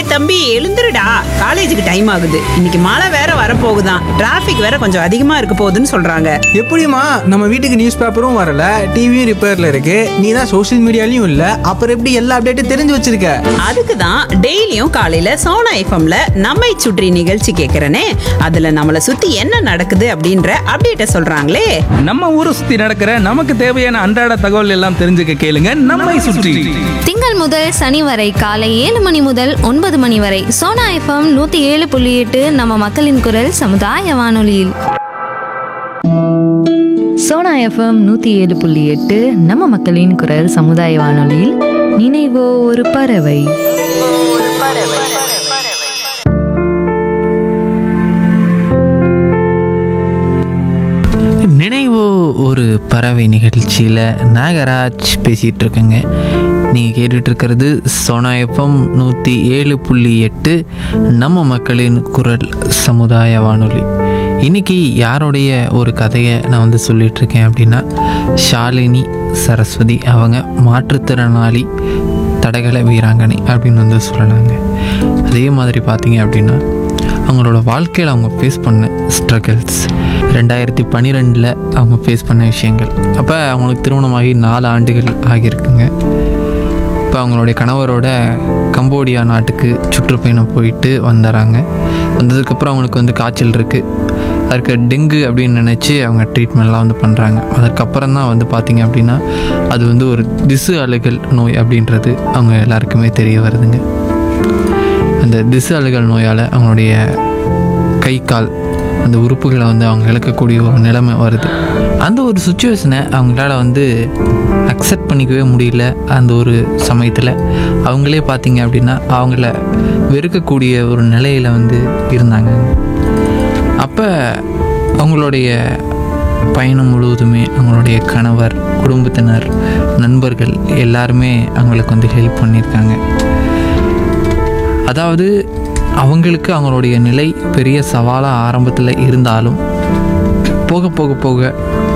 தம்பி எழுந்துருடா காலேஜுக்கு டைம் ஆகுது இன்னைக்கு மழை வேற வரப்போகுதாம் டிராஃபிக் வேற கொஞ்சம் அதிகமா இருக்க போகுதுன்னு சொல்றாங்க எப்படிம்மா நம்ம வீட்டுக்கு நியூஸ் பேப்பரும் வரல டிவியும் ரிப்பேர்ல இருக்கு நீ தான் சோஷியல் மீடியாலையும் இல்ல அப்புறம் எப்படி எல்லா அப்டேட்டும் தெரிஞ்சு வச்சிருக்க அதுக்கு தான் டெய்லியும் காலையில சோனா எஃப்எம்ல நம்மை சுற்றி நிகழ்ச்சி கேட்கறனே அதுல நம்மளை சுத்தி என்ன நடக்குது அப்படின்ற அப்டேட்ட சொல்றாங்களே நம்ம ஊரை சுத்தி நடக்கிற நமக்கு தேவையான அன்றாட தகவல் எல்லாம் தெரிஞ்சுக்க கேளுங்க நம்மை சுற்றி திங்கள் முதல் சனி வரை காலை ஏழு மணி முதல் ஒன்பது மணி வரை சோனா எஃப்எம் நூத்தி ஏழு புள்ளி எட்டு நம்ம மக்களின் குரல் சமுதாய வானொலியில் சோனா எஃப்எம் நூற்றி ஏழு புள்ளி எட்டு நம்ம மக்களின் குரல் சமுதாய வானொலியில் நினைவோ ஒரு பறவை நினைவோ ஒரு பறவை நிகழ்ச்சியில் நாகராஜ் பேசிகிட்டு இருக்கேங்க நீங்கள் கேட்டுட்டு இருக்கிறது சோனா எஃப்எம் நூற்றி ஏழு புள்ளி எட்டு நம்ம மக்களின் குரல் சமுதாய வானொலி இன்னைக்கு யாருடைய ஒரு கதையை நான் வந்து சொல்லிட்டு இருக்கேன் அப்படின்னா ஷாலினி சரஸ்வதி அவங்க மாற்றுத்திறனாளி தடகள வீராங்கனை அப்படின்னு வந்து சொல்லலாங்க அதே மாதிரி பார்த்தீங்க அப்படின்னா அவங்களோட வாழ்க்கையில் அவங்க ஃபேஸ் பண்ண ஸ்ட்ரகிள்ஸ் ரெண்டாயிரத்தி பன்னிரெண்டில் அவங்க ஃபேஸ் பண்ண விஷயங்கள் அப்போ அவங்களுக்கு திருமணமாகி நாலு ஆண்டுகள் ஆகியிருக்குங்க இப்போ அவங்களுடைய கணவரோட கம்போடியா நாட்டுக்கு சுற்றுப்பயணம் போயிட்டு வந்துடுறாங்க வந்ததுக்கப்புறம் அவங்களுக்கு வந்து காய்ச்சல் இருக்குது அதற்கு டெங்கு அப்படின்னு நினச்சி அவங்க ட்ரீட்மெண்ட்லாம் வந்து பண்ணுறாங்க அதுக்கப்புறம் தான் வந்து பார்த்திங்க அப்படின்னா அது வந்து ஒரு திசு அழுகல் நோய் அப்படின்றது அவங்க எல்லாருக்குமே தெரிய வருதுங்க அந்த திசு அழுகல் நோயால் அவங்களுடைய கை கால் அந்த உறுப்புகளை வந்து அவங்க இழக்கக்கூடிய ஒரு நிலைமை வருது அந்த ஒரு சுச்சுவேஷனை அவங்களால வந்து அக்செப்ட் பண்ணிக்கவே முடியல அந்த ஒரு சமயத்தில் அவங்களே பார்த்தீங்க அப்படின்னா அவங்கள வெறுக்கக்கூடிய ஒரு நிலையில் வந்து இருந்தாங்க அப்போ அவங்களுடைய பயணம் முழுவதுமே அவங்களுடைய கணவர் குடும்பத்தினர் நண்பர்கள் எல்லாருமே அவங்களுக்கு வந்து ஹெல்ப் பண்ணியிருக்காங்க அதாவது அவங்களுக்கு அவங்களுடைய நிலை பெரிய சவாலாக ஆரம்பத்தில் இருந்தாலும் போக போக போக